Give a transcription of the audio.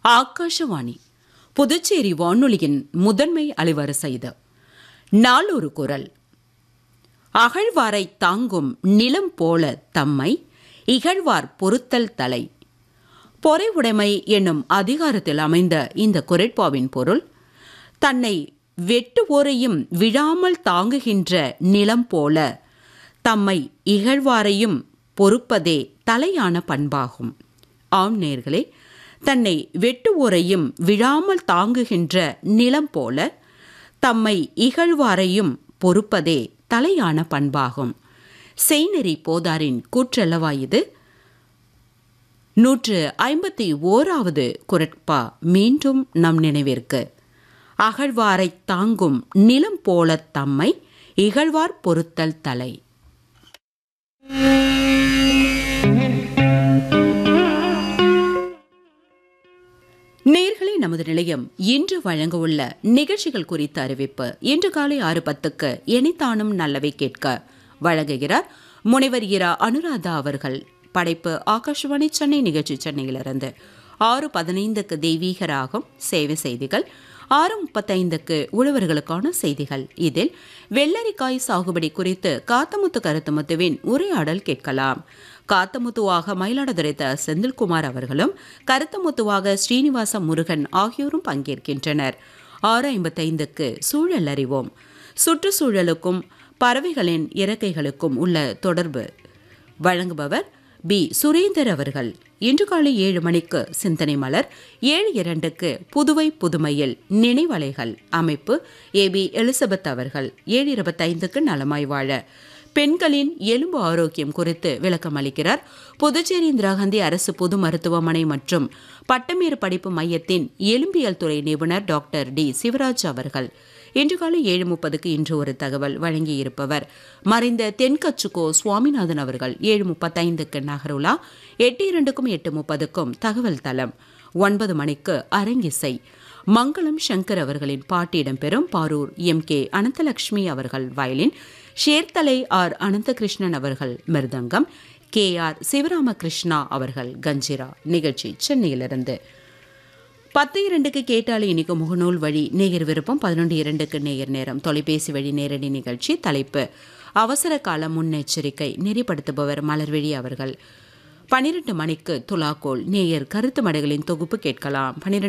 ஆகாஷவாணி புதுச்சேரி வானொலியின் முதன்மை அலைவரிசை இது நாளொரு குரல் அகழ்வாரை தாங்கும் நிலம் போல தம்மை இகழ்வார் பொறுத்தல் தலை பொறை உடைமை என்னும் அதிகாரத்தில் அமைந்த இந்த குரட்பாவின் பொருள் தன்னை வெட்டுவோரையும் விழாமல் தாங்குகின்ற நிலம் போல தம்மை இகழ்வாரையும் பொறுப்பதே தலையான பண்பாகும் ஆம் நேர்களே தன்னை வெட்டுவோரையும் விழாமல் தாங்குகின்ற நிலம் போல தம்மை இகழ்வாரையும் பொறுப்பதே தலையான பண்பாகும் செய்நெறி போதாரின் கூற்றல்லவாயுது நூற்று ஐம்பத்தி ஓராவது குரட்பா மீண்டும் நம் நினைவிற்கு அகழ்வாரை தாங்கும் நிலம் போல தம்மை இகழ்வார் பொறுத்தல் தலை நேர்களே நமது நிலையம் இன்று வழங்க உள்ள நிகழ்ச்சிகள் குறித்த அறிவிப்பு இன்று காலை ஆறு பத்துக்கு எனிதானும் நல்லவை கேட்க வழங்குகிறார் முனைவர் இரா அனுராதா அவர்கள் படைப்பு ஆகாஷவாணி சென்னை நிகழ்ச்சி சென்னையிலிருந்து ஆறு பதினைந்துக்கு தெய்வீக ராகம் சேவை செய்திகள் ஆறு முப்பத்தைந்துக்கு உழவர்களுக்கான செய்திகள் இதில் வெள்ளரிக்காய் சாகுபடி குறித்து காத்தமுத்து கருத்துமுத்துவின் உரையாடல் கேட்கலாம் காத்தமுத்துவாக மயிலாடுதுறை த செந்தில்குமார் அவர்களும் கருத்தமுத்துவாக ஸ்ரீனிவாச முருகன் ஆகியோரும் பங்கேற்கின்றனர் ஆறு ஐம்பத்தைந்துக்கு சூழல் அறிவோம் சுற்றுச்சூழலுக்கும் பறவைகளின் இறக்கைகளுக்கும் உள்ள தொடர்பு வழங்குபவர் பி சுரேந்தர் அவர்கள் இன்று காலை ஏழு மணிக்கு சிந்தனை மலர் ஏழு இரண்டுக்கு புதுவை புதுமையில் நினைவலைகள் அமைப்பு ஏ பி எலிசபெத் அவர்கள் ஏழு இருபத்தைந்துக்கு நலமாய் வாழ பெண்களின் எலும்பு ஆரோக்கியம் குறித்து விளக்கம் அளிக்கிறார் புதுச்சேரி இந்திரா காந்தி அரசு பொது மருத்துவமனை மற்றும் பட்டமேறு படிப்பு மையத்தின் எலும்பியல் துறை நிபுணர் டாக்டர் டி சிவராஜ் அவர்கள் இன்று காலை ஏழு முப்பதுக்கு இன்று ஒரு தகவல் வழங்கியிருப்பவர் மறைந்த தென்கச்சுக்கோ சுவாமிநாதன் அவர்கள் ஏழு முப்பத்தைந்துக்கு நகருலா எட்டு இரண்டுக்கும் எட்டு முப்பதுக்கும் தகவல் தளம் ஒன்பது மணிக்கு அரங்கிசை மங்களம் சங்கர் அவர்களின் பாட்டு இடம்பெறும் பாரூர் எம் கே அனந்தலட்சுமி அவர்கள் வயலின் ஷேர்தலை ஆர் அனந்தகிருஷ்ணன் அவர்கள் மிருதங்கம் கே ஆர் சிவராமகிருஷ்ணா அவர்கள் கஞ்சிரா நிகழ்ச்சி சென்னையிலிருந்து பத்து இரண்டுக்கு கேட்டாலே இனிக்கு முகநூல் வழி நேயர் விருப்பம் பதினொன்று இரண்டுக்கு நேயர் நேரம் தொலைபேசி வழி நேரடி நிகழ்ச்சி தலைப்பு அவசர கால முன்னெச்சரிக்கை நெறிப்படுத்துபவர் மலர்விழி அவர்கள் பனிரெண்டு மணிக்கு துலாக்கோல் நேயர் கருத்து மடைகளின் தொகுப்பு கேட்கலாம் பனிரெண்டு